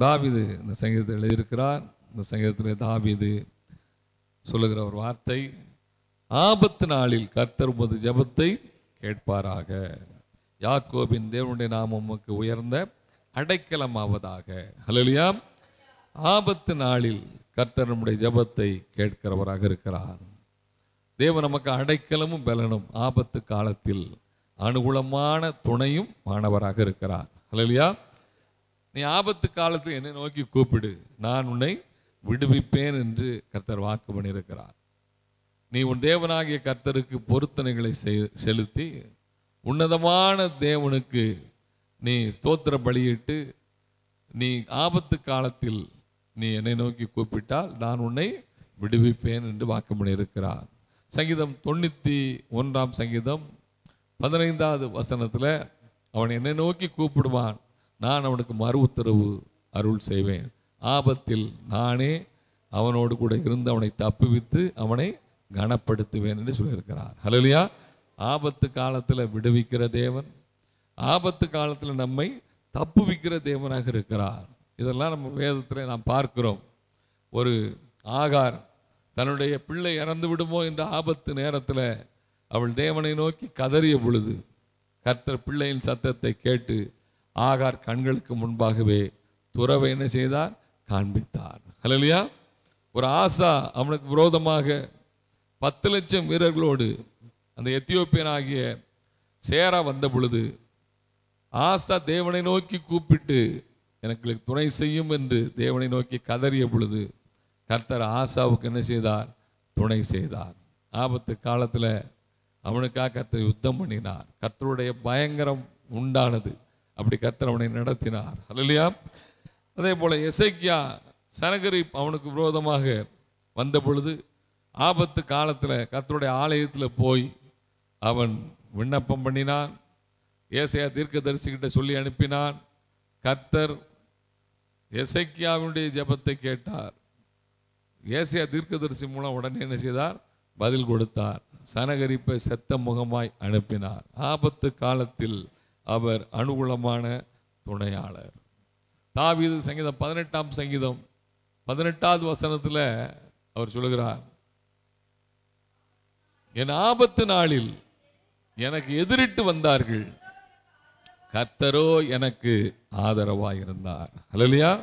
தாவீது இந்த சங்கீதத்தை எழுதியிருக்கிறார் இந்த சங்கீதத்தில் தாவீது சொல்லுகிற ஒரு வார்த்தை ஆபத்து நாளில் கர்த்தர் உமது ஜெபத்தை கேட்பாராக யாக்கோபின் தேவனுடைய நாமம் உமக்கு உயர்ந்த அடைக்கலமாவதாக ஹalleluya ஆபத்து நாளில் கர்த்தர் நம்முடைய ஜெபத்தை கேட்கிறவராக இருக்கிறார் தேவன் நமக்கு அடைக்கலமும் பலனும் ஆபத்து காலத்தில் அனுகூலமான துணையும் மாணவராக இருக்கிறார் ஹalleluya நீ ஆபத்து காலத்தில் என்னை நோக்கி கூப்பிடு நான் உன்னை விடுவிப்பேன் என்று கர்த்தர் வாக்கு பண்ணியிருக்கிறார் நீ உன் தேவனாகிய கர்த்தருக்கு பொருத்தனைகளை செய்- செலுத்தி உன்னதமான தேவனுக்கு நீ ஸ்தோத்திர பலியிட்டு நீ ஆபத்து காலத்தில் நீ என்னை நோக்கி கூப்பிட்டால் நான் உன்னை விடுவிப்பேன் என்று வாக்கு பண்ணியிருக்கிறார் சங்கீதம் தொண்ணூற்றி ஒன்றாம் சங்கீதம் பதினைந்தாவது வசனத்தில் அவன் என்னை நோக்கி கூப்பிடுவான் நான் அவனுக்கு மறு உத்தரவு அருள் செய்வேன் ஆபத்தில் நானே அவனோடு கூட இருந்து அவனை தப்புவித்து அவனை கனப்படுத்துவேன் என்று சொல்லியிருக்கிறார் ஹalleluya ஆபத்து காலத்தில் விடுவிக்கிற தேவன் ஆபத்து காலத்தில் நம்மை தப்புவிக்கிற தேவனாக இருக்கிறார் இதெல்லாம் நம்ம வேதத்தில் நாம் பார்க்கிறோம் ஒரு ஆகார் தன்னுடைய பிள்ளை இறந்து விடுமோ என்ற ஆபத்து நேரத்தில் அவள் தேவனை நோக்கி கதறிய பொழுது கர்த்தர் பிள்ளையின் சத்தத்தை கேட்டு ஆகார் கண்களுக்கு முன்பாகவே துறவை என்ன செய்தார் காண்பித்தார் ஹalleluya ஒரு ஆசா அவனுக்கு விரோதமாக பத்து லட்சம் வீரர்களோடு அந்த எத்தியோப்பியனாகிய சேரா வந்த பொழுது ஆசா தேவனை நோக்கி கூப்பிட்டு எனக்கு துணை செய்யும் என்று தேவனை நோக்கி கதறிய பொழுது கர்த்தர் ஆசாவுக்கு என்ன செய்தார் துணை செய்தார் ஆபத்து காலத்தில் அவனுக்காக கர்த்தர் யுத்தம் பண்ணினார் கர்த்தருடைய பயங்கரம் உண்டானது அப்படி கர்த்தர் அவனை நடத்தினார் அல்லையா அதே போல எசைக்கியா சனகரி அவனுக்கு விரோதமாக வந்த பொழுது ஆபத்து காலத்தில் கர்த்தருடைய ஆலயத்தில் போய் அவன் விண்ணப்பம் பண்ணினான் ஏசையா தீர்க்கதரிசிகிட்ட சொல்லி அனுப்பினான் கர்த்தர் எசைக்கியாவினுடைய ஜெபத்தை கேட்டார் ஏசையா தீர்க்கதரிசி மூலம் உடனே என்ன செய்தார் பதில் கொடுத்தார் சனகரிப்பை செத்த முகமாய் அனுப்பினார் ஆபத்து காலத்தில் அவர் அனுகூலமான துணையாளர் தாவீது சங்கீதம் பதினெட்டாம் சங்கீதம் பதினெட்டாவது வசனத்தில் அவர் சொல்லுகிறார் என் ஆபத்து நாளில் எனக்கு எதிரிட்டு வந்தார்கள் கர்த்தரோ எனக்கு ஆதரவாய் இருந்தார் ஹalleluya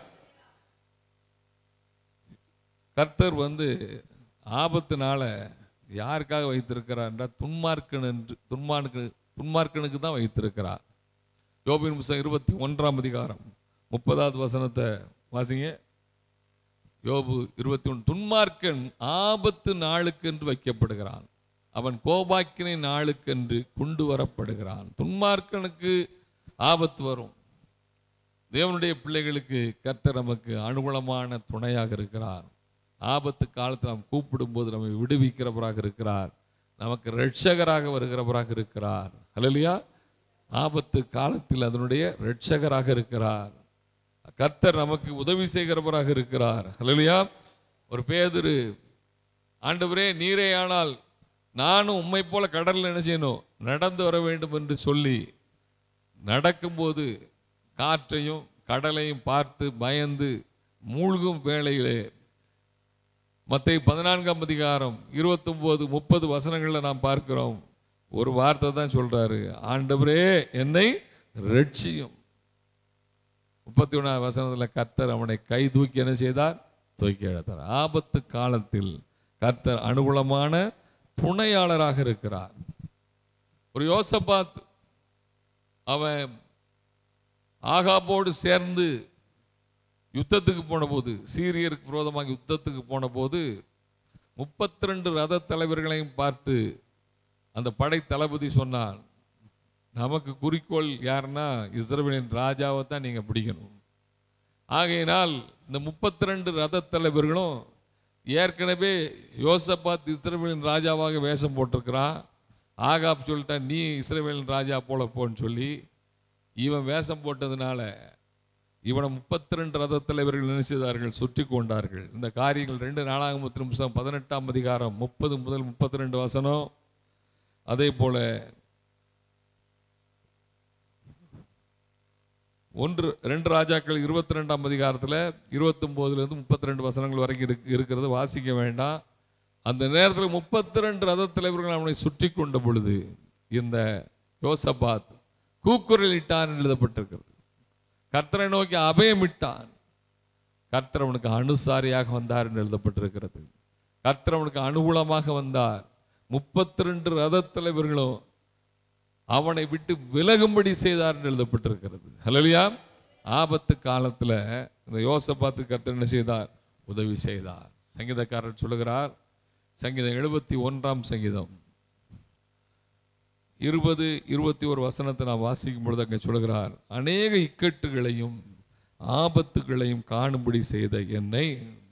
கர்த்தர் வந்து ஆபத்துனால யாருக்காக வைத்திருக்கிறார் என்றால் துன்மார்க்கன் என்று துன்மார்க்கு துன்மார்க்கனுக்கு தான் வைத்திருக்கிறார் யோபின் புஸ்தகம் இருபத்தி ஒன்றாம் அதிகாரம் முப்பதாவது வசனத்தை வாசிங்க யோபு இருபத்தி ஒன்று துன்மார்க்கன் ஆபத்து நாளுக்கென்று வைக்கப்படுகிறான் அவன் கோபாக்கினை நாளுக்கென்று கொண்டு வரப்படுகிறான் துன்மார்க்கனுக்கு ஆபத்து வரும் தேவனுடைய பிள்ளைகளுக்கு கர்த்தர் நமக்கு அனுகூலமான துணையாக இருக்கிறார் ஆபத்து காலத்தில் நாம் கூப்பிடும்போது நம்மை விடுவிக்கிறவராக இருக்கிறார் நமக்கு ரட்சகராக வருகிறவராக இருக்கிறார் ஹalleluya ஆபத்து காலத்தில் அதனுடைய ரட்சகராக இருக்கிறார் கர்த்தர் நமக்கு உதவி செய்கிறவராக இருக்கிறார் ஹalleluya ஒரு பேதுரு ஆண்டவரே நீரே ஆனால் நானும் உம்மை போல கடலில் என்ன செய்யணும் நடந்து வர வேண்டும் என்று சொல்லி நடக்கும்போது காற்றையும் கடலையும் பார்த்து பயந்து மூழ்கும் வேளையிலே மத்திய பதினான்காம் அதிகாரம் இருபத்தொம்போது முப்பது வசனங்களில் நாம் பார்க்கிறோம் ஒரு வார்த்தை தான் சொல்றாரு ஆண்டவரே என்னை ரட்சியும் முப்பத்தி ஒன்றாவது வசனத்தில் கர்த்தர் அவனை கை தூக்கி என்ன செய்தார் தூக்கி எடுத்தார் ஆபத்து காலத்தில் கர்த்தர் அனுகூலமான துணையாளராக இருக்கிறார் ஒரு யோசபாத் அவன் ஆகாபோடு சேர்ந்து யுத்தத்துக்கு போன போது சீரியருக்கு விரோதமாக யுத்தத்துக்கு போன போது முப்பத்தி ரெண்டு ரத தலைவர்களையும் பார்த்து அந்த படை தளபதி சொன்னான் நமக்கு குறிக்கோள் யாருன்னா இஸ்ரவேலின் ராஜாவை தான் நீங்கள் பிடிக்கணும் ஆகையினால் இந்த முப்பத்தி ரெண்டு ரத தலைவர்களும் ஏற்கனவே யோசபாத் இஸ்ரவேலின் ராஜாவாக வேஷம் போட்டிருக்கிறான் ஆகாப் சொல்லிட்டான் நீ இஸ்ரவேலின் ராஜா போல போன்னு சொல்லி இவன் வேஷம் போட்டதுனால இவனை முப்பத்தி ரெண்டு ரத தலைவர்கள் என்ன செய்தார்கள் சுற்றி கொண்டார்கள் இந்த காரியங்கள் ரெண்டு நாளாகமத்தின் புத்தகம் பதினெட்டாம் அதிகாரம் முப்பது முதல் முப்பத்தி ரெண்டு வசனம் அதே போல ஒன்று ரெண்டு ராஜாக்கள் இருபத்தி ரெண்டாம் அதிகாரத்தில் இருபத்தொம்போதுலேருந்து முப்பத்தி ரெண்டு வசனங்கள் வரைக்கும் இருக்கு இருக்கிறது வாசிக்க வேண்டாம் அந்த நேரத்தில் முப்பத்தி ரெண்டு ரத தலைவர்கள் அவனை சுற்றி கொண்ட பொழுது இந்த யோசபாத் கூக்குரலிட்டான் எழுதப்பட்டிருக்கிறது கர்த்தரை நோக்கி அபயமிட்டான் கர்த்தர் அவனுக்கு அனுசாரியாக வந்தார் என்று எழுதப்பட்டிருக்கிறது கர்த்தர் அவனுக்கு அனுகூலமாக வந்தார் முப்பத்தி ரெண்டு ரத தலைவர்களும் அவனை விட்டு விலகும்படி செய்தார் என்று எழுதப்பட்டிருக்கிறது ஹலலியா ஆபத்து காலத்துல இந்த யோசபாத்து கர்த்தர் என்ன செய்தார் உதவி செய்தார் சங்கீதக்காரர் சொல்லுகிறார் சங்கீதம் எழுபத்தி ஒன்றாம் சங்கீதம் இருபது இருபத்தி ஒரு வசனத்தை நான் வாசிக்கும் பொழுது அங்கே சொல்கிறார் அநேக இக்கட்டுகளையும் ஆபத்துகளையும் காணும்படி செய்த என்னை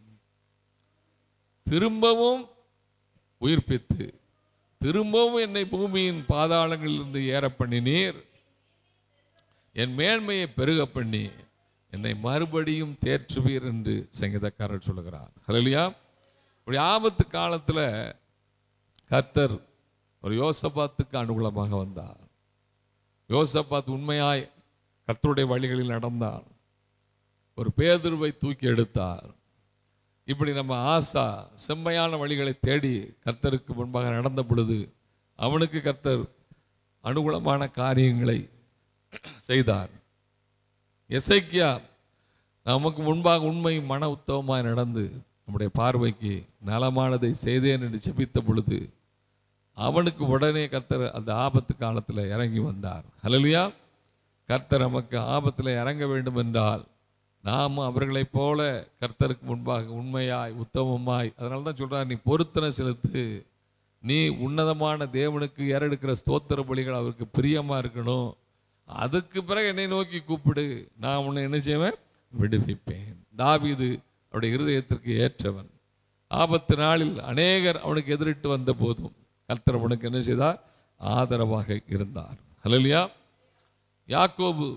திரும்பவும் உயிர்ப்பித்து திரும்பவும் என்னை பூமியின் பாதாளங்களிலிருந்து ஏற பண்ணினீர் என் மேன்மையை பெருக பண்ணி என்னை மறுபடியும் தேற்றுவீர் என்று சங்கீதக்காரர் சொல்லுகிறார் ஹலலியா இப்படி ஆபத்து காலத்துல கர்த்தர் ஒரு யோசபாத்துக்கு அனுகூலமாக வந்தார் யோசபாத் உண்மையாய் கர்த்தருடைய வழிகளில் நடந்தார் ஒரு பேதுருவை தூக்கி எடுத்தார் இப்படி நம்ம ஆசா செம்மையான வழிகளை தேடி கர்த்தருக்கு முன்பாக நடந்த பொழுது அவனுக்கு கர்த்தர் அனுகூலமான காரியங்களை செய்தார் எசைக்கியா நமக்கு முன்பாக உண்மை மன உத்தவமாய் நடந்து நம்முடைய பார்வைக்கு நலமானதை செய்தேன் என்று செபித்த பொழுது அவனுக்கு உடனே கர்த்தர் அந்த ஆபத்து காலத்தில் இறங்கி வந்தார் ஹலலியா கர்த்தர் நமக்கு ஆபத்தில் இறங்க வேண்டும் என்றால் நாம் அவர்களைப் போல கர்த்தருக்கு முன்பாக உண்மையாய் உத்தமமாய் அதனால தான் சொல்றார் நீ பொருத்தனை செலுத்து நீ உன்னதமான தேவனுக்கு ஏறெடுக்கிற ஸ்தோத்திர பலிகள் அவருக்கு பிரியமா இருக்கணும் அதுக்கு பிறகு என்னை நோக்கி கூப்பிடு நான் உன்னை என்ன செய்வேன் விடுவிப்பேன் தாவீது அவருடைய இருதயத்திற்கு ஏற்றவன் ஆபத்து நாளில் அநேகர் அவனுக்கு எதிரிட்டு வந்த போதும் கர்த்தர் அவனுக்கு என்ன செய்தார் ஆதரவாக இருந்தார் ஹலலியா யாக்கோபு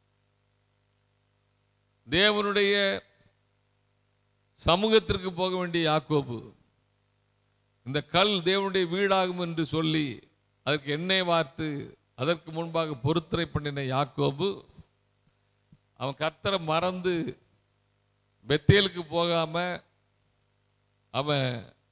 தேவனுடைய சமூகத்திற்கு போக வேண்டிய யாக்கோபு இந்த கல் தேவனுடைய வீடாகும் என்று சொல்லி அதற்கு எண்ணெய் வார்த்து அதற்கு முன்பாக பொருத்தனை பண்ணின யாக்கோபு அவன் கர்த்தரை மறந்து பெத்தேலுக்கு போகாம அவன்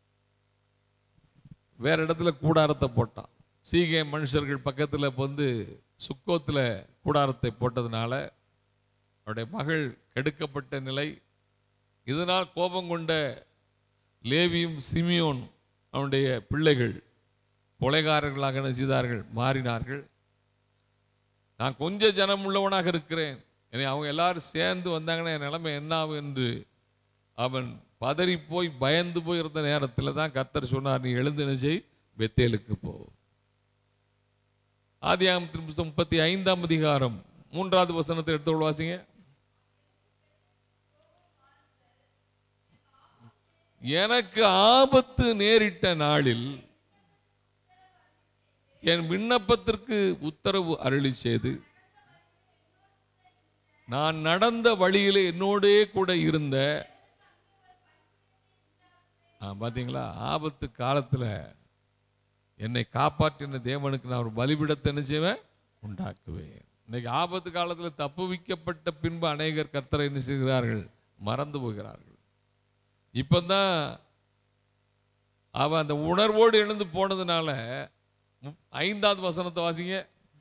வேற இடத்துல கூடாரத்தை போட்டான் சீகே மனுஷர்கள் பக்கத்தில் வந்து சுக்கோத்தில் கூடாரத்தை போட்டதுனால அவருடைய மகள் கெடுக்கப்பட்ட நிலை இதனால் கோபம் கொண்ட லேவியும் சிமியோன் அவனுடைய பிள்ளைகள் கொலைகாரர்களாக என்ன செய்தார்கள் மாறினார்கள் நான் கொஞ்சம் ஜனம் உள்ளவனாக இருக்கிறேன் என்னை அவங்க எல்லாரும் சேர்ந்து வந்தாங்கன்னா என் நிலைமை என்ன ஆகும் என்று அவன் பதறி போய் பயந்து போய் இருந்த நேரத்தில் தான் கர்த்தர் சொன்னார் நீ எழுந்து என்ன செய் பெத்தேலுக்கு போ ஆதியாகமத்தின் புத்தகம் முப்பத்தி ஐந்தாம் அதிகாரம் மூன்றாவது வசனத்தை எடுத்து வாசிங்க எனக்கு ஆபத்து நேரிட்ட நாளில் என் விண்ணப்பத்திற்கு உத்தரவு அருளி செய்து நான் நடந்த வழியிலே என்னோடே கூட இருந்த ஆ, பாத்தீங்களா ஆபத்து காலத்துல என்னை காப்பாற்றின தேவனுக்கு நான் ஒரு பலிபிடத்தை என்ன செய்வேன் உண்டாக்குவேன் இன்னைக்கு ஆபத்து காலத்துல தப்புவிக்கப்பட்ட பின்பு அநேகர் கர்த்தரை என்ன செய்கிறார்கள் மறந்து போகிறார்கள் இப்பதான் அவன் அந்த உணர்வோடு எழுந்து போனதுனால முப்- ஐந்தாவது வசனத்தை வாசிங்க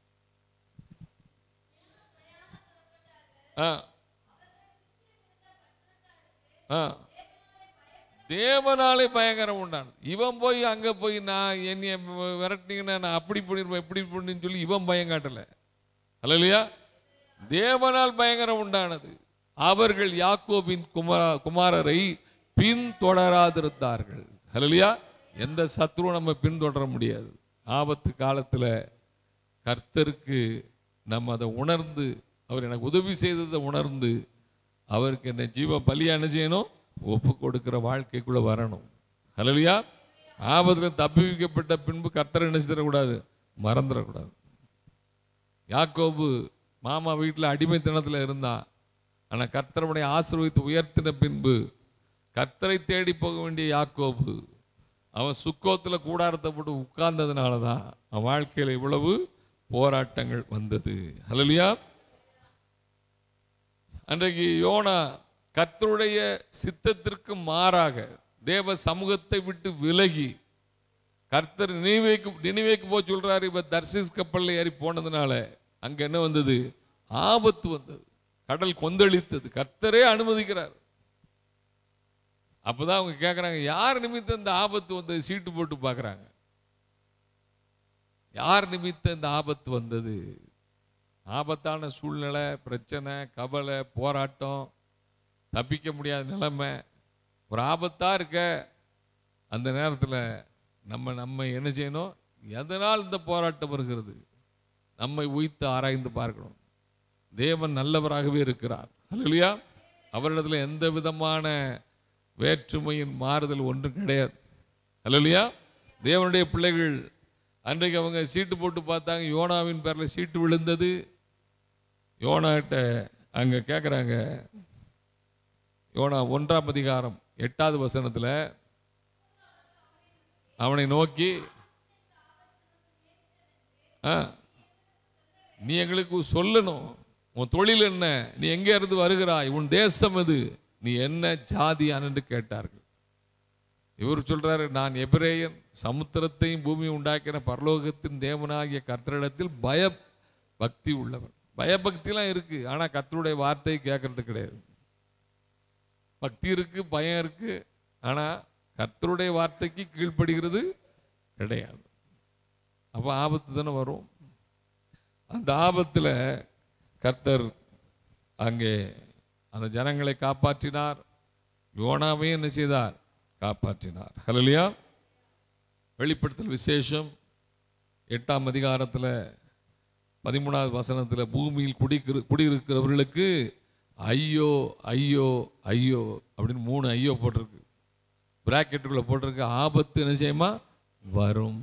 ஆ ஆ தேவனாலே பயங்கரம் உண்டானது இவன் போய் அங்க போய் நான் என்னைய விரட்டினீங்கன்னா நான் அப்படி பண்ணிருப்பேன் இப்படி பண்ணின்னு சொல்லி இவன் பயம் காட்டல அல்லையா தேவனால் பயங்கரம் உண்டானது அவர்கள் யாக்கோபின் குமார குமாரரை பின்தொடராதிருந்தார்கள் ஹலலியா எந்த சத்ருவும் நம்ம பின்தொடர முடியாது ஆபத்து காலத்துல கர்த்தருக்கு நம்ம அதை உணர்ந்து அவர் எனக்கு உதவி செய்ததை உணர்ந்து அவருக்கு என்ன ஜீவ பலியா என்ன செய்யணும் ஒப்பு கொடுக்கிற வாழ்க்கைக்குள்ள வரணும் ஹலலியா ஆபத்தில் தப்பிவிக்கப்பட்ட பின்பு கர்த்தரை என்ன செய்யக்கூடாது மறந்துடக்கூடாது யாக்கோபு மாமா வீட்டில் அடிமைத்தனத்தில் இருந்தான் ஆனால் கர்த்தரவுடைய ஆசீர்வதித்து உயர்த்தின பின்பு கர்த்தரை தேடி போக வேண்டிய யாக்கோபு அவன் சுக்கோத்தில் கூடாரத்தை போட்டு உட்கார்ந்ததுனால தான் அவன் வாழ்க்கையில் இவ்வளவு போராட்டங்கள் வந்தது ஹலலியா அன்றைக்கு யோனா கர்த்தருடைய சித்தத்திற்கு மாறாக தேவ சமூகத்தை விட்டு விலகி கர்த்தர் நினைவேக்கு நினைவேக்கு போய் சொல்றாரு இப்ப தர்சிஸ் கப்பல்ல ஏறி போனதுனால அங்க என்ன வந்தது ஆபத்து வந்தது கடல் கொந்தளித்தது கர்த்தரே அனுமதிக்கிறார் அப்பதான் அவங்க கேட்குறாங்க யார் நிமித்தம் இந்த ஆபத்து வந்தது சீட்டு போட்டு பார்க்குறாங்க யார் நிமித்தம் இந்த ஆபத்து வந்தது ஆபத்தான சூழ்நிலை பிரச்சனை கவலை போராட்டம் தப்பிக்க முடியாத நிலைமை ஒரு ஆபத்தாக இருக்க அந்த நேரத்தில் நம்ம நம்ம என்ன செய்யணும் எதனால் இந்த போராட்டம் வருகிறது நம்மை உய்த்து ஆராய்ந்து பார்க்கணும் தேவன் நல்லவராகவே இருக்கிறார் இல்லையா அவரிடத்துல எந்த விதமான வேற்றுமையின் மாறுதல் ஒன்றும் கிடையாது இல்லையா தேவனுடைய பிள்ளைகள் அன்றைக்கு அவங்க சீட்டு போட்டு பார்த்தாங்க யோனாவின் பேரில் சீட்டு விழுந்தது யோனாட்ட அங்கே கேட்குறாங்க யோனா ஒன்றாம் அதிகாரம் எட்டாவது வசனத்தில் அவனை நோக்கி ஆ நீ எங்களுக்கு சொல்லணும் உன் தொழில் என்ன நீ எங்கே இருந்து வருகிறாய் உன் தேசம் எது நீ என்ன ஜாதியான் என்று கேட்டார்கள் இவர் சொல்றாரு நான் எபிரேயன் சமுத்திரத்தையும் பூமியும் உண்டாக்கின பரலோகத்தின் தேவனாகிய கர்த்தரிடத்தில் பய பக்தி உள்ளவன் பயபக்திலாம் இருக்கு ஆனா கர்த்தருடைய வார்த்தை கேட்கறது கிடையாது பக்தி இருக்கு பயம் இருக்கு ஆனா கர்த்தருடைய வார்த்தைக்கு கீழ்ப்படுகிறது கிடையாது அப்ப ஆபத்து தானே வரும் அந்த ஆபத்துல கர்த்தர் அங்கே அந்த ஜனங்களை காப்பாற்றினார் யோனாவையும் என்ன செய்தார் காப்பாற்றினார் ஹலலியா வெளிப்படுத்தல் விசேஷம் எட்டாம் அதிகாரத்தில் பதிமூணாவது வசனத்தில் பூமியில் குடிக்கிற குடியிருக்கிறவர்களுக்கு ஐயோ ஐயோ ஐயோ அப்படின்னு மூணு ஐயோ போட்டிருக்கு பிராக்கெட்டுக்குள்ள போட்டிருக்கு ஆபத்து என்ன செய்யுமா வரும்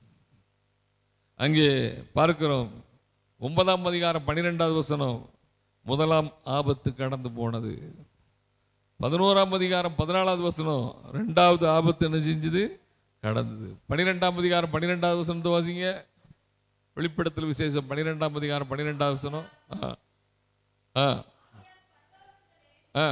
அங்கே பார்க்கிறோம் ஒன்பதாம் அதிகாரம் பன்னிரெண்டாவது வசனம் முதலாம் ஆபத்து கடந்து போனது பதினோராம் அதிகாரம் பதினாலாவது வசனம் ரெண்டாவது ஆபத்து என்ன செஞ்சது கடந்தது பன்னிரெண்டாம் அதிகாரம் பன்னிரெண்டாவது வசனத்தை வாசிங்க வெளிப்படத்தில் விசேஷம் பன்னிரெண்டாம் அதிகாரம் பன்னிரெண்டாவது வசனம் ஆ ஆ ஆ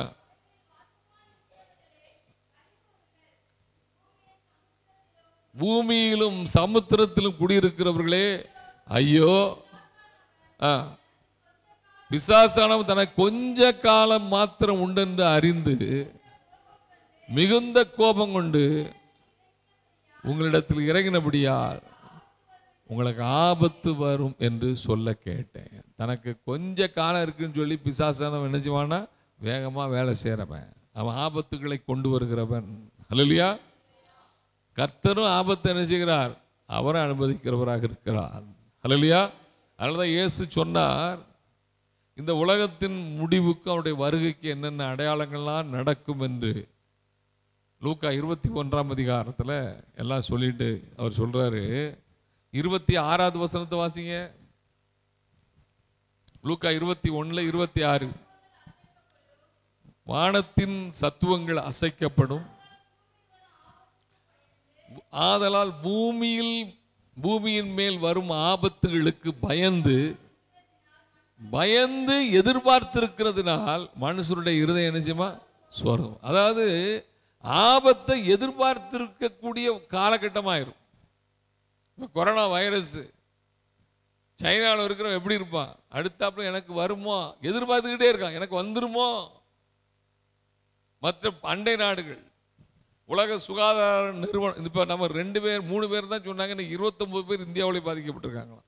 பூமியிலும் சமுத்திரத்திலும் குடியிருக்கிறவர்களே ஐயோ ஆ பிசாசானவன் தனக்கு கொஞ்ச காலம் மாத்திரம் உண்டென்று அறிந்து மிகுந்த கோபம் கொண்டு உங்களிடத்தில் இறங்கினபடியால் உங்களுக்கு ஆபத்து வரும் என்று சொல்ல கேட்டேன் தனக்கு கொஞ்ச காலம் இருக்குன்னு சொல்லி பிசாசானவன் என்ன செய்வானா வேகமாக வேலை செய்கிறவன் அவன் ஆபத்துகளை கொண்டு வருகிறவன் அல்லையா கர்த்தரும் ஆபத்தை என்ன செய்கிறார் அவரை அனுமதிக்கிறவராக இருக்கிறார் அல்லையா அதனால தான் இயேசு சொன்னார் இந்த உலகத்தின் முடிவுக்கு அவருடைய வருகைக்கு என்னென்ன அடையாளங்கள்லாம் நடக்கும் என்று லூக்கா இருபத்தி ஒன்றாம் அதிகாரத்தில் எல்லாம் சொல்லிட்டு அவர் சொல்றாரு இருபத்தி ஆறாவது வசனத்தை வாசிங்க லூக்கா இருபத்தி ஒண்ணுல இருபத்தி ஆறு வானத்தின் சத்துவங்கள் அசைக்கப்படும் ஆதலால் பூமியில் பூமியின் மேல் வரும் ஆபத்துகளுக்கு பயந்து பயந்து எதிர்பார்த்திருக்கிறதுனால் மனுஷருடைய இருதயம் என்ன செய்யுமா சோர்வும் அதாவது ஆபத்தை எதிர்பார்த்திருக்கக்கூடிய காலகட்டமாயிரும் இப்போ கொரோனா வைரஸ் சைனாவில் இருக்கிறவன் எப்படி இருப்பான் அடுத்தாப்புல எனக்கு வருமோ எதிர்பார்த்துக்கிட்டே இருக்கான் எனக்கு வந்துருமோ மற்ற அண்டை நாடுகள் உலக சுகாதார நிறுவனம் இப்போ நம்ம ரெண்டு பேர் மூணு பேர் தான் சொன்னாங்க இன்னைக்கு இருபத்தொன்பது பேர் இந்தியாவிலே பாதிக்கப்பட்டிருக்காங்களாம்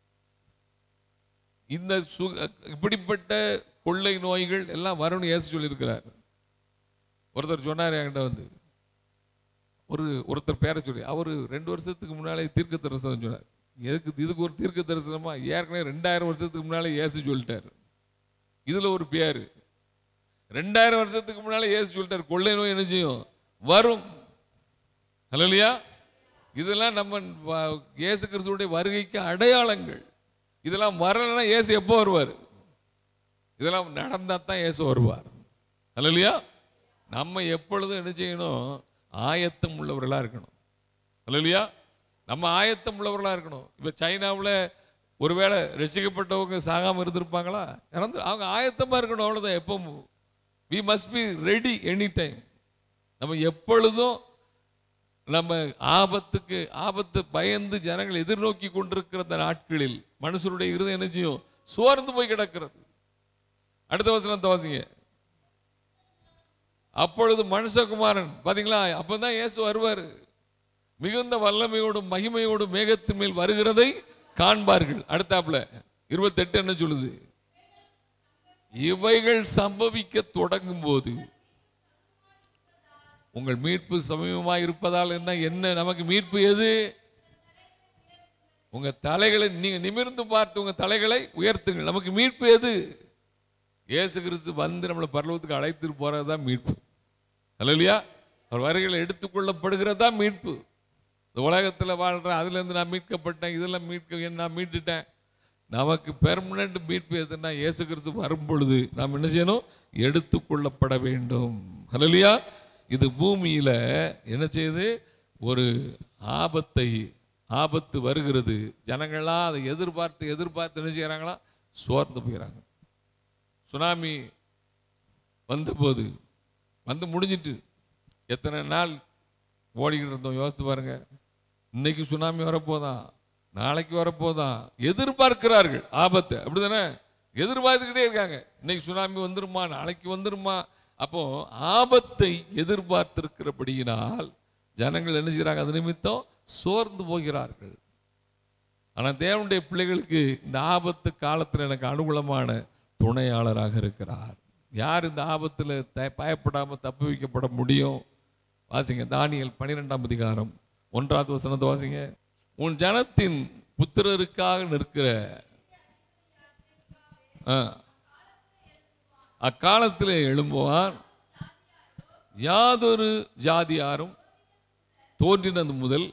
இந்த சு இப்படிப்பட்ட கொள்ளை நோய்கள் எல்லாம் வரும்னு ஏசு சொல்லியிருக்கிறார் ஒருத்தர் சொன்னார் என்கிட்ட வந்து ஒரு ஒருத்தர் பேரை சொல்லி அவர் ரெண்டு வருஷத்துக்கு முன்னாலே தீர்க்க தரிசனம் சொன்னார் எதுக்கு இதுக்கு ஒரு தீர்க்க தரிசனமா ஏற்கனவே ரெண்டாயிரம் வருஷத்துக்கு முன்னாலே இயேசு சொல்லிட்டார் இதுல ஒரு பேர் ரெண்டாயிரம் வருஷத்துக்கு முன்னாலே இயேசு சொல்லிட்டார் கொள்ளை நோய் என்ன செய்யும் வரும் இல்லையா இதெல்லாம் நம்ம வ- இயேசு கிறிஸ்துவுடைய வருகைக்கு அடையாளங்கள் இதெல்லாம் வரலைன்னா இயேசு எப்போ வருவார் இதெல்லாம் நடந்தா தான் இயேசு வருவார் இல்லையா நம்ம எப்பொழுதும் என்ன செய்யணும் ஆயத்தம் உள்ளவர்களாக இருக்கணும் இல்லையா நம்ம ஆயத்தம் உள்ளவர்களாக இருக்கணும் இப்போ சைனாவில் ஒருவேளை ரசிக்கப்பட்டவங்க சாகாம இருந்திருப்பாங்களா இறந்து அவங்க ஆயத்தமா இருக்கணும் அவ்வளவுதான் எப்பவும் we must be ready any time நம்ம எப்பொழுதும் நம்ம ஆபத்துக்கு ஆபத்து பயந்து ஜனங்கள் எதிர்நோக்கி கொண்டிருக்கிற அந்த நாட்களில் மனுஷருடைய இருதயம் என்ன செய்யும் சோர்ந்து போய் கிடக்கிறது அடுத்த வசனத்தை வாசிங்க அப்பொழுது மனுஷகுமாரன் பாத்தீங்களா அப்பதான் இயேசு வருவார் மிகுந்த வல்லமையோடும் மகிமையோடும் மேகத்தின் மேல் வருகிறதை காண்பார்கள் அடுத்தாப்புல இருபத்தெட்டு என்ன சொல்லுது இவைகள் சம்பவிக்க தொடங்கும் போது உங்கள் மீட்பு சமீபமாக இருப்பதால் என்ன என்ன நமக்கு மீட்பு எது உங்க தலைகளை நீங்க நிமிர்ந்து பார்த்து உங்க தலைகளை உயர்த்துங்கள் நமக்கு மீட்பு எது இயேசு கிறிஸ்து வந்து நம்மளை பரலோகத்துக்கு அழைத்துட்டு போறதுதான் மீட்பு இல்லையா அவர் வருகையில் எடுத்துக்கொள்ளப்படுகிறதா மீட்பு இந்த உலகத்தில் வாழ்றேன் அதுல இருந்து நான் மீட்கப்பட்டேன் இதெல்லாம் மீட்க நான் மீட்டுட்டேன் நமக்கு பெர்மனன்ட் மீட்பு எதுன்னா இயேசு கிறிஸ்து வரும் பொழுது நாம் என்ன செய்யணும் எடுத்துக்கொள்ளப்பட வேண்டும் ஹalleluya இது பூமியில என்ன செய்யுது ஒரு ஆபத்தை ஆபத்து வருகிறது ஜனங்கள்லாம் அதை எதிர்பார்த்து எதிர்பார்த்து என்ன செய்யறாங்களா சோர்ந்து போயிறாங்க சுனாமி வந்தபோது வந்து முடிஞ்சிட்டு எத்தனை நாள் ஓடிக்கிட்டு இருந்தோம் யோசித்து பாருங்க இன்னைக்கு சுனாமி வரப்போதான் நாளைக்கு வரப்போதான் எதிர்பார்க்கிறார்கள் ஆபத்தை அப்படிதானே எதிர்பார்த்துக்கிட்டே இருக்காங்க இன்னைக்கு சுனாமி வந்துருமா நாளைக்கு வந்துருமா அப்போ ஆபத்தை எதிர்பார்த்திருக்கிறபடியினால் ஜனங்கள் என்ன செய்றாங்க அது நிமித்தம் சோர்ந்து போகிறார்கள் ஆனா தேவனுடைய பிள்ளைகளுக்கு இந்த ஆபத்து காலத்துல எனக்கு அனுகூலமான துணையாளராக இருக்கிறார் யார் இந்த ஆபத்துல த- பயப்படாம தப்பு வைக்கப்பட முடியும் வாசிங்க தானியல் பன்னிரெண்டாம் அதிகாரம் ஒன்றாவது வசனத்தை வாசிங்க உன் ஜனத்தின் புத்திரருக்காக நிற்கிற ஆ. அக்காலத்திலே எழும்புவார் யாதொரு ஜாதியாரும் தோன்றினது முதல்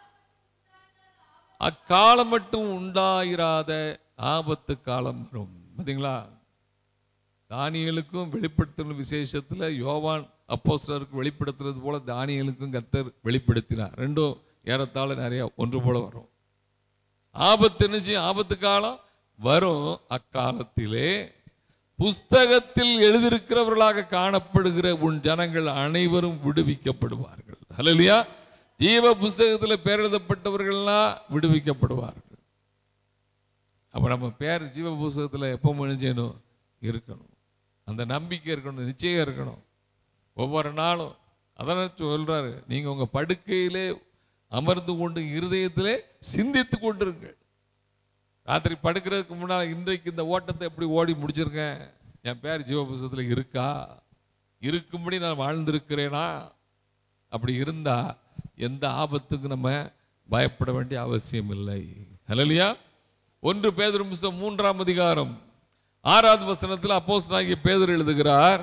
அக்காலம் மட்டும் உண்டாயிராத ஆபத்து காலம் வரும் பார்த்தீங்களா தானியலுக்கும் வெளிப்படுத்தின விசேஷத்துல யோவான் அப்போஸ்தலருக்கு வெளிப்படுத்துறது போல தானியலுக்கும் கர்த்தர் வெளிப்படுத்தினார் ரெண்டும் ஏறத்தாழ நிறைய ஒன்று போல வரும் ஆபத்து என்ன செய்யும் ஆபத்து காலம் வரும் அக்காலத்திலே புஸ்தகத்தில் எழுதியிருக்கிறவர்களாக காணப்படுகிற உன் ஜனங்கள் அனைவரும் விடுவிக்கப்படுவார்கள் ஹalleluya ஜீவ புஸ்தகத்தில் பேர் எழுதப்பட்டவர்கள்லாம் விடுவிக்கப்படுவார்கள் அப்ப நம்ம பேர் ஜீவ புஸ்தகத்தில் எப்போ செய்யணும் இருக்கணும் அந்த நம்பிக்கை இருக்கணும் நிச்சயம் இருக்கணும் ஒவ்வொரு நாளும் அதான் சொல்றாரு நீங்க உங்க படுக்கையிலே அமர்ந்து கொண்டு இருதயத்திலே சிந்தித்து கொண்டிருங்கள் ராத்திரி படுக்கிறதுக்கு முன்னால் இன்றைக்கு இந்த ஓட்டத்தை எப்படி ஓடி முடிச்சிருக்கேன் என் பேர் ஜீவ புஸ்தகத்தில் இருக்கா இருக்கும்படி நான் வாழ்ந்திருக்கிறேனா அப்படி இருந்தா எந்த ஆபத்துக்கும் நம்ம பயப்பட வேண்டிய அவசியம் இல்லை ஹalleluya ஒன்று பேதுரு புஸ்தகம் மூன்றாம் அதிகாரம் ஆறாவது வசனத்தில் அப்போஸ்தலனாகிய பேதுரு எழுதுகிறார்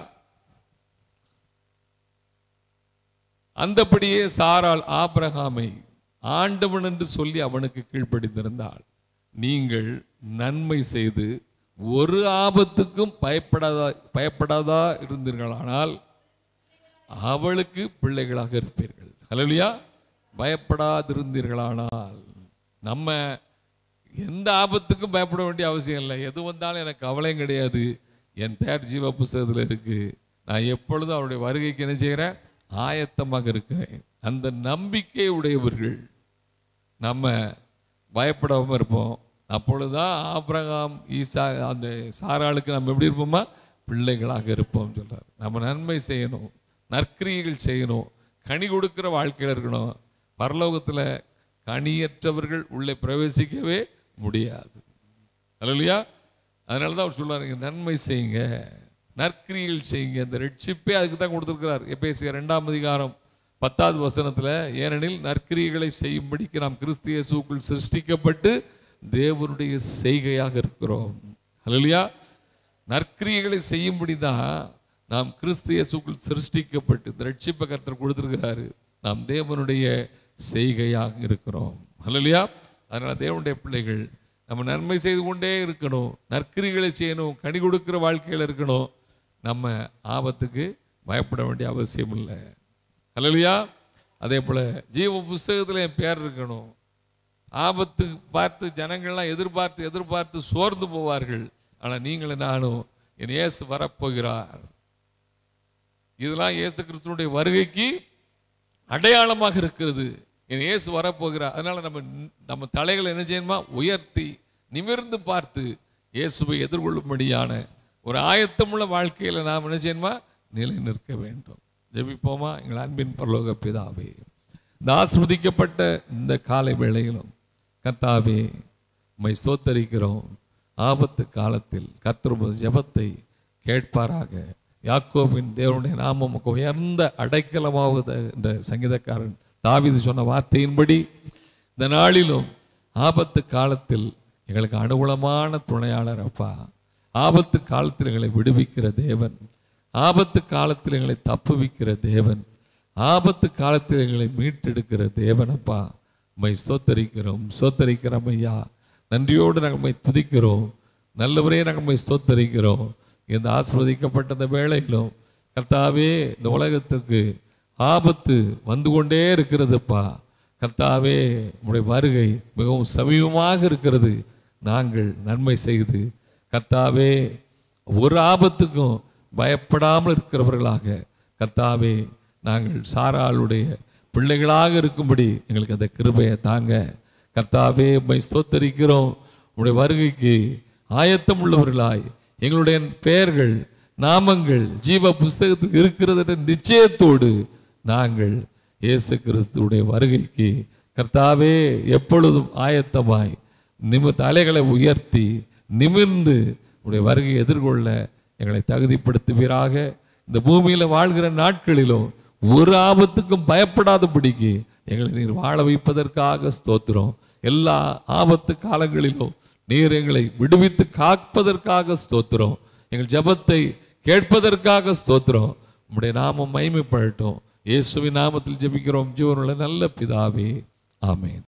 அந்தபடியே சாராள் ஆபிரகாமை ஆண்டவன் என்று சொல்லி அவனுக்கு கீழ்ப்படிந்திருந்தாள் நீங்கள் நன்மை செய்து ஒரு ஆபத்துக்கும் பயப்படாதா பயப்படாதா இருந்தீர்களானால் அவளுக்கு பிள்ளைகளாக இருப்பீர்கள் ஹalleluya பயப்படாதிருந்தீர்களானால் நம்ம எந்த ஆபத்துக்கும் பயப்பட வேண்டிய அவசியம் இல்லை எது வந்தாலும் எனக்கு கவலையும் கிடையாது என் பேர் ஜீவ புஸ்தகத்தில் இருக்கு நான் எப்பொழுதும் அவருடைய வருகைக்கு என்ன செய்கிறேன் ஆயத்தமாக இருக்கிறேன் அந்த நம்பிக்கை உடையவர்கள் நம்ம பயப்படாம இருப்போம் அப்பொழுதுதான் ஆபிரகாம் ஈசா அந்த சாராளுக்கு நம்ம எப்படி இருப்போமா பிள்ளைகளாக இருப்போம் சொல்றார் நம்ம நன்மை செய்யணும் நற்கிரியைகள் செய்யணும் கனி கொடுக்கிற வாழ்க்கையில் இருக்கணும் பரலோகத்தில் கனியற்றவர்கள் உள்ளே பிரவேசிக்கவே முடியாது அல்லையா அதனால தான் அவர் சொல்றாரு "நீங்க நன்மை செய்யுங்க நற்கிரியைகள் செய்யுங்க இந்த ரெட்சிப்பே அதுக்கு தான் கொடுத்துருக்கிறார் எப்பேசிய ரெண்டாம் அதிகாரம் பத்தாவது வசனத்துல ஏனெனில் நற்கிரியைகளை செய்யும்படிக்கு நாம் கிறிஸ்து இயேசுக்குள் சிருஷ்டிக்கப்பட்டு தேவனுடைய செய்கையாக இருக்கிறோம் அல்லையா நற்கிரியைகளை செய்யும்படி தான் நாம் கிறிஸ்து இயேசுக்குள் சிருஷ்டிக்கப்பட்டு இந்த ரட்சிப்பை கர்த்தர் கொடுத்திருக்கிறாரு நாம் தேவனுடைய செய்கையாக இருக்கிறோம் அல்லையா அதனால தேவனுடைய பிள்ளைகள் நம்ம நன்மை செய்து கொண்டே இருக்கணும் நற்கிரிகளை செய்யணும் கனி கொடுக்கிற வாழ்க்கையில் இருக்கணும் நம்ம ஆபத்துக்கு பயப்பட வேண்டிய அவசியம் இல்லை அல்லையா அதே போல ஜீவ புஸ்தகத்தில் என் பேர் இருக்கணும் ஆபத்து பார்த்து ஜனங்கள்லாம் எதிர்பார்த்து எதிர்பார்த்து சோர்ந்து போவார்கள் ஆனால் நீங்களும் நானும் என் இயேசு வரப்போகிறார் இதெல்லாம் இயேசு கிறிஸ்துனுடைய வருகைக்கு அடையாளமாக இருக்கிறது என் இயேசு வரப்போகிறார் அதனால நம்ம நம்ம தலைகளை என்ன செய்யணுமா உயர்த்தி நிமிர்ந்து பார்த்து இயேசுவை எதிர்கொள்ளும்படியான ஒரு ஆயத்தமுள்ள வாழ்க்கையில் நாம் என்ன செய்யணுமா நிலை நிற்க வேண்டும் ஜெபிப்போமா எங்கள் அன்பின் பரலோக பிதாவே இந்த ஆசிர்வதிக்கப்பட்ட இந்த காலை வேளையிலும் கர்த்தாவே உம்மை ஸ்தோத்தரிக்கிறோம் ஆபத்து காலத்தில் கர்த்தர் உமது ஜெபத்தை கேட்பாராக யாக்கோபின் தேவனுடைய நாமம் உமக்கு உயர்ந்த அடைக்கலமாவது என்ற சங்கீதக்காரன் தாவீது சொன்ன வார்த்தையின்படி இந்த நாளிலும் ஆபத்து காலத்தில் எங்களுக்கு அனுகூலமான துணையாளர் அப்பா ஆபத்து காலத்தில் எங்களை விடுவிக்கிற தேவன் ஆபத்து காலத்தில் எங்களை தப்புவிக்கிற தேவன் ஆபத்து காலத்தில் எங்களை மீட்டெடுக்கிற தேவன் அப்பா உம்மை ஸ்தோத்தரிக்கிறோம் ஸ்தோத்தரிக்கிறோம் ஐயா நன்றியோடு நாங்கள் உம்மை துதிக்கிறோம் நல்லவரே நாங்கள் உம்மை ஸ்தோத்தரிக்கிறோம் இந்த ஆஸ்வதிக்கப்பட்ட இந்த வேளையிலும் கர்த்தாவே இந்த உலகத்துக்கு ஆபத்து வந்து கொண்டே இருக்கிறதுப்பா கர்த்தாவே உம்முடைய வருகை மிகவும் சமீபமாக இருக்கிறது நாங்கள் நன்மை செய்து கர்த்தாவே ஒரு ஆபத்துக்கும் பயப்படாமல் இருக்கிறவர்களாக கர்த்தாவே நாங்கள் சாராளுடைய பிள்ளைகளாக இருக்கும்படி எங்களுக்கு அந்த கிருபையை தாங்க கர்த்தாவே உம்மை ஸ்தோத்தரிக்கிறோம் உம்முடைய வருகைக்கு ஆயத்தம் உள்ளவர்களாய் எங்களுடைய பெயர்கள் நாமங்கள் ஜீவ புஸ்தகத்தில் இருக்கிறது என்ற நிச்சயத்தோடு நாங்கள் இயேசு கிறிஸ்துவுடைய வருகைக்கு கர்த்தாவே எப்பொழுதும் ஆயத்தமாய் நிமி தலைகளை உயர்த்தி நிமிர்ந்து உடைய வருகையை எதிர்கொள்ள எங்களை தகுதிப்படுத்துவீராக இந்த பூமியில் வாழ்கிற நாட்களிலும் ஒரு ஆபத்துக்கும் பயப்படாதபடிக்கு எங்களை நீர் வாழ வைப்பதற்காக ஸ்தோத்திரம் எல்லா ஆபத்து காலங்களிலும் நீர் எங்களை விடுவித்து காப்பதற்காக ஸ்தோத்திரம் எங்கள் ஜெபத்தை கேட்பதற்காக ஸ்தோத்திரம் உம்முடைய நாமம் மகிமைப்படட்டும் இயேசுவின் நாமத்தில் ஜெபிக்கிறோம் ஜீவனுள்ள நல்ல பிதாவே ஆமென்